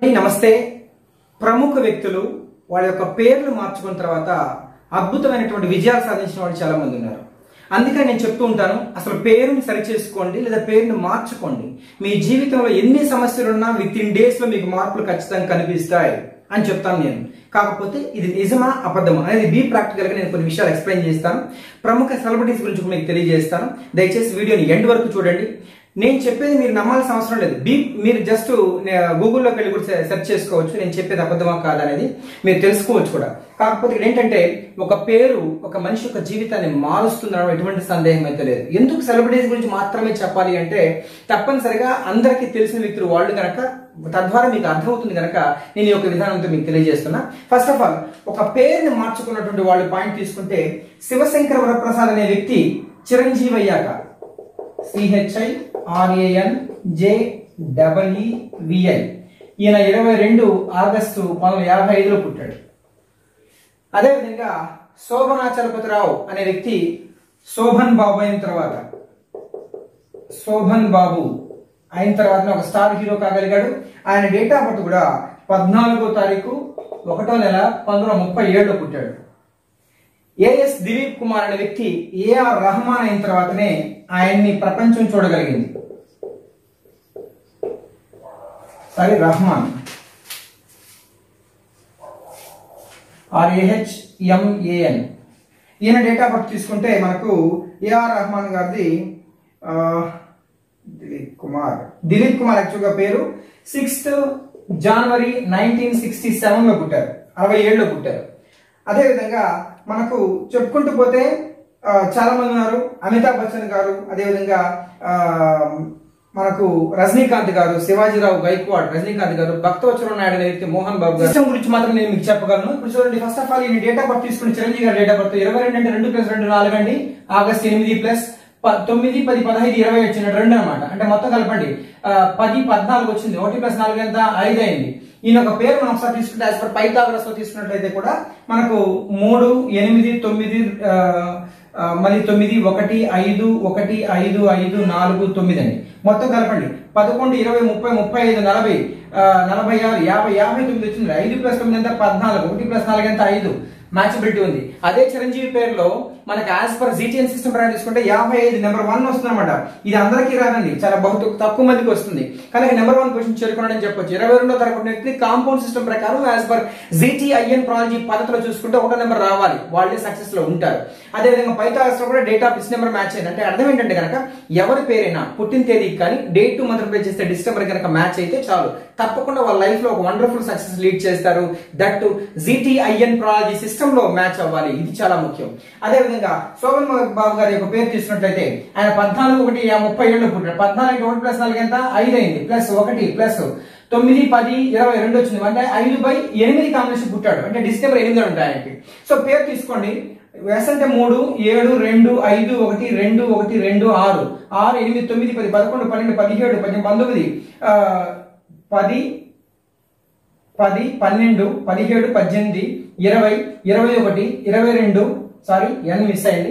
నమస్తే ప్రముఖ వ్యక్తులు వాళ్ళ యొక్క పేర్లు మార్చుకున్న తర్వాత అద్భుతమైనటువంటి విజయాలు సాధించిన వాళ్ళు చాలా మంది ఉన్నారు అందుకని నేను చెప్తూ ఉంటాను అసలు పేరుని సరి చేసుకోండి లేదా పేరుని మార్చుకోండి మీ జీవితంలో ఎన్ని సమస్యలు ఉన్నా విత్ ఇన్ డేస్ లో మీకు మార్పులు ఖచ్చితంగా కనిపిస్తాయి అని చెప్తాను నేను కాకపోతే ఇది నిజమా అబద్ధమా అనేది బీ ప్రాక్టికల్ గా నేను కొన్ని విషయాలు ఎక్స్ప్లెయిన్ చేస్తాను ప్రముఖ సెలబ్రిటీస్ గురించి కూడా మీకు తెలియజేస్తాను దయచేసి వీడియోని ఎండ్ వరకు చూడండి నేను చెప్పేది మీరు నమ్మాల్సిన అవసరం లేదు బీ మీరు జస్ట్ గూగుల్లోకి వెళ్ళి కూడా సెర్చ్ చేసుకోవచ్చు నేను చెప్పేది అబద్ధమా కాదనేది మీరు తెలుసుకోవచ్చు కూడా కాకపోతే ఇక్కడ ఏంటంటే ఒక పేరు ఒక మనిషి యొక్క జీవితాన్ని మారుస్తుందనడం ఎటువంటి సందేహం అయితే లేదు ఎందుకు సెలబ్రిటీస్ గురించి మాత్రమే చెప్పాలి అంటే తప్పనిసరిగా అందరికీ తెలిసిన వ్యక్తులు వాళ్ళు కనుక తద్వారా మీకు అర్థమవుతుంది కనుక నేను ఈ యొక్క విధానంతో మీకు తెలియజేస్తున్నా ఫస్ట్ ఆఫ్ ఆల్ ఒక పేరుని మార్చుకున్నటువంటి వాళ్ళు పాయింట్ తీసుకుంటే శివశంకర వరప్రసాద్ అనే వ్యక్తి చిరంజీవి అయ్యాక సిహెచ్ఐ ఆర్ఏఎన్ జే విఐ ఈయన ఇరవై రెండు ఆగస్టు పంతొమ్మిది యాభై ఐదులో పుట్టాడు అదేవిధంగా శోభనాచలపతిరావు అనే వ్యక్తి శోభన్ బాబు అయిన తర్వాత శోభన్ బాబు అయిన తర్వాత ఒక స్టార్ హీరో కాగలిగాడు ఆయన డేట్ ఆఫ్ బర్త్ కూడా పద్నాలుగో తారీఖు ఒకటో నెల పంతొమ్మిది వందల ముప్పై ఏడులో పుట్టాడు ఏఎస్ దిలీప్ కుమార్ అనే వ్యక్తి ఏఆర్ రహమాన్ అయిన తర్వాతనే ఆయన్ని ప్రపంచం చూడగలిగింది సారీ రహమాన్ ఆర్ఏహెచ్ ఎంఏఎన్ ఈయన డేట్ ఆఫ్ బర్త్ తీసుకుంటే మనకు ఏఆర్ రహమాన్ గారిది ఆ, దిలీప్ కుమార్ దిలీప్ కుమార్ యాక్చువల్గా పేరు sixth January nineteen sixty seven లో పుట్టారు అరవై ఏడులో పుట్టారు అదేవిధంగా మనకు చెప్పుకుంటూ పోతే ఆ, చాలా మంది ఉన్నారు అమితాబ్ బచ్చన్ గారు అదేవిధంగా ఆ, మనకు రజనీకాంత్ గారు శివాజీరావు గైక్వాడ్ రజనీకాంత్ గారు భక్తవచరం నాయుడు అనే వ్యక్తి మోహన్ బాబు గారు సిస్టమ్ గురించి మాత్రం నేను మీకు చెప్పగలను ఇప్పుడు చూడండి ఫస్ట్ ఆఫ్ ఆల్ ఈ డేట్ ఆఫ్ బర్త్ తీసుకుని చిరంజీవి గారి డేట్ ఆఫ్ బర్త్ ఇరవై రెండు అంటే రెండు ప్లస్ రెండు నాలుగు అండి ఆగస్ట్ ఎనిమిది ప్లస్ ప- తొమ్మిది పది పదహైదు ఇరవై వచ్చిన రెండు అనమాట అంటే మొత్తం కలపండి ఆ, పది పద్నాలుగు వచ్చింది ఒకటి ప్లస్ నాలుగు ఎంత ఐదు అయింది ఈయన ఒక పేరు మనం ఒకసారి తీసుకుంటే యాజ్ పర్ పైథాగరస్ లో తీసుకున్నట్లయితే కూడా మనకు మూడు ఎనిమిది తొమ్మిది ఆ, ఆ, మళ్ళీ తొమ్మిది ఒకటి ఐదు ఒకటి ఐదు ఐదు నాలుగు తొమ్మిది అండి మొత్తం కలపండి పదకొండు ఇరవై ముప్పై ముప్పై ఐదు నలభై ఆ, నలభై ఆరు యాభై యాభై తొమ్మిది వచ్చింది ఐదు ప్లస్ తొమ్మిది ఎంత పద్నాలుగు ఒకటి ప్లస్ నాలుగు ఎంత ఐదు మ్యాచబిలిటీ ఉంది అదే చిరంజీవి పేరులో మనకి యాజ్ పర్ జీటీఎన్ సిస్టమ్ ప్రకారం తీసుకుంటే యాభై ఐదు నెంబర్ వన్ వస్తుంది అనమాట ఇది అందరికీ రాదండి చాలా బహు తక్కువ మందికి వస్తుంది కానీ నెంబర్ వన్ క్వశ్చన్ చేరుకున్నాడని చెప్పొచ్చు ఇరవై రెండో తరగతి వ్యక్తి కాంపౌండ్ సిస్టమ్ ప్రకారం యాజ్ పర్ జీటీఐఎన్ ప్రాలజీ పద్ధతిలో చూసుకుంటే ఒకటో నెంబర్ రావాలి వాళ్ళే సక్సెస్ లో ఉంటారు అదేవిధంగా పైథాగరస్ లో కూడా date of this number match అయింది అంటే అర్థం ఏంటంటే కనుక ఎవరి పేరైనా పుట్టిన తేదీకి కానీ డేట్ టు మంత్ ప్లే చేస్తే డిస్టెంబర్ కనుక మ్యాచ్ అయితే చాలు తప్పకుండా వాళ్ళ లైఫ్ లో ఒక వండర్ఫుల్ సక్సెస్ లీడ్ చేస్తారు దట్ జీటీఐఎన్ ప్రాలజీ సిస్టమ్ లో మ్యాచ్ అవ్వాలి ఇది చాలా ముఖ్యం అదే విధంగా శోభన్ బాబు గారి యొక్క పేరు తీసుకున్నట్లయితే ఆయన పద్నాలుగు ఒకటి యా- ముప్పై ఏళ్ళు పుట్టాడు పద్నాలుగు ఒకటి ప్లస్ నాలుగు ఎంత ఐదు అయింది ప్లస్ ఒకటి ప్లస్ తొమ్మిది పది ఇరవై రెండు వచ్చింది అంటే ఐదు బై ఎనిమిది కాంబినేషన్ పుట్టాడు అంటే డిసెంబర్ ఎనిమిది ఉంటాయి ఆయనకి సో పేరు తీసుకోండి ఎస్ అంటే మూడు ఏడు రెండు ఐదు ఒకటి రెండు ఒకటి రెండు ఆరు ఆరు ఎనిమిది తొమ్మిది పది పదకొండు పన్నెండు పదిహేడు పద్దెనిమిది పంతొమ్మిది ఆ, పది పది పన్నెండు పదిహేడు పద్దెనిమిది ఇరవై ఇరవై ఒకటి ఇరవై రెండు సారీ ఎన్ మిస్ అయింది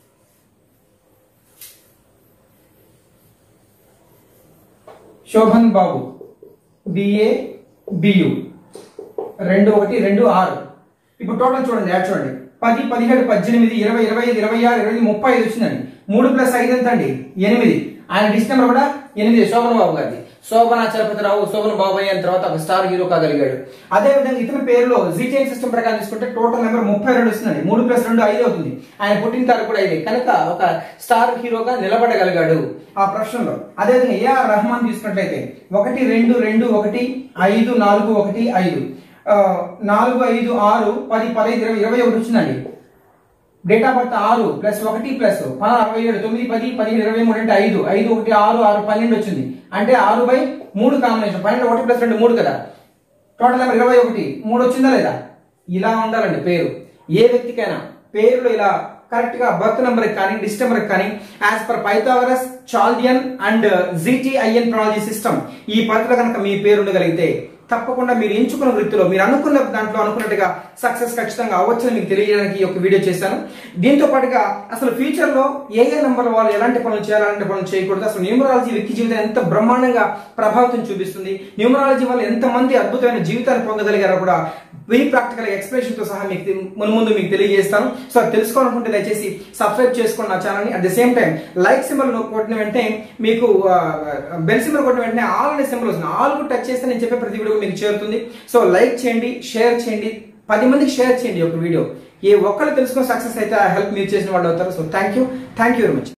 శోభన్ బాబు బిఏ బియు రెండు ఒకటి రెండు ఆరు ఇప్పుడు టోటల్ చూడండి యాడ్ చూడండి పది పదిహేడు పద్దెనిమిది ఇరవై ఇరవై ఐదు ఇరవై ఆరు ఇరవై ఎనిమిది, ముప్పై ఐదు వచ్చిందండి మూడు ప్లస్ ఐదు ఎంత అండి ఎనిమిది ఆయన డిస్ నెంబర్ కూడా ఎనిమిది శోభన్ బాబు గారిది శోభన చలపతిరావు శోభన్ బాబు అయిన తర్వాత ఒక స్టార్ హీరో కాగలిగాడు అదే విధంగా ఇతని పేరులో జీటీఎన్ సిస్టమ్ ప్రకారం తీసుకుంటే టోటల్ నెంబర్ ముప్పై రెండు వస్తుందండి మూడు ప్లస్ రెండు ఐదు అవుతుంది ఆయన పుట్టిన తారీఖు కూడా ఐదే కనుక ఒక స్టార్ హీరోగా నిలబడగలిగాడు ఆ ప్రశ్నలో అదేవిధంగా ఏఆర్ రహమాన్ తీసుకున్నట్లయితే ఒకటి రెండు రెండు ఒకటి ఐదు నాలుగు ఒకటి ఐదు ఆ, నాలుగు ఐదు ఆరు పది పదహైదు ఇరవై ఇరవై ఒకటి వచ్చిందండి డేట్ ఆఫ్ బర్త్ ఆరు ప్లస్ ఒకటి ప్లస్ పదహారు అరవై ఏడు తొమ్మిది పది పదిహేడు ఇరవై మూడు అంటే ఐదు ఐదు ఒకటి ఆరు ఆరు పన్నెండు వచ్చింది అంటే ఆరు బై మూడు కాంబినేషన్ పన్నెండు ఒకటి ప్లస్ రెండు మూడు కదా టోటల్ నెంబర్ ఇరవై ఒకటి మూడు వచ్చిందా లేదా ఇలా ఉండాలండి పేరు ఏ వ్యక్తికైనా పేరులో ఇలా కరెక్ట్ గా బర్త్ నెంబర్ కానీ డిస్ నెంబర్ కానీ as per Pythagoras Chaldean and G T I N ప్రాలజీ సిస్టమ్ ఈ పద్ధతిలో కనుక మీ పేరు ఉండగలిగితే తప్పకుండా మీరు ఎంచుకున్న వృత్తిలో మీరు అనుకున్న దాంట్లో అనుకున్నట్టుగా సక్సెస్ ఖచ్చితంగా అవ్వచ్చని మీకు తెలియజేయడానికి ఈ యొక్క వీడియో చేశాను దీంతో పాటుగా అసలు ఫ్యూచర్ లో ఏ ఏ నంబర్ వాళ్ళు ఎలాంటి పనులు చేయాలి ఎలాంటి పనులు చేయకూడదు అసలు న్యూమరాలజీ వ్యక్తి జీవితం ఎంత బ్రహ్మాండంగా ప్రభావితం చూపిస్తుంది న్యూమరాలజీ వల్ల ఎంతమంది అద్భుతమైన జీవితాన్ని పొందగలిగారో కూడా వెరీ ప్రాక్టికల్ ఎక్స్ప్లెనేషన్ తో సహా మీకు తె- మున్ ముందు మీకు తెలియజేస్తాను సో అది తెలుసుకోవాలనుకుంటే దయచేసి సబ్స్క్రైబ్ చేసుకోండి నా ఛానల్ ని at the same time like symbol కొట్టిన వెంటనే మీకు బెల్ సింబల్ కొట్టిన వెంటనే ఆల్ అనే సింబల్ వస్తుంది ఆల్ కూడా టచ్ చేస్తే నేను చెప్పే ప్రతి వీడియో మీకు చేరుతుంది సో లైక్ చేయండి షేర్ చేయండి పది మందికి షేర్ చేయండి ఈ యొక్క వీడియో ఏ ఒక్కరు తెలుసుకుని సక్సెస్ అయితే ఆ హెల్ప్ మీరు చేసిన వాళ్ళు అవుతారు so thank you thank you very much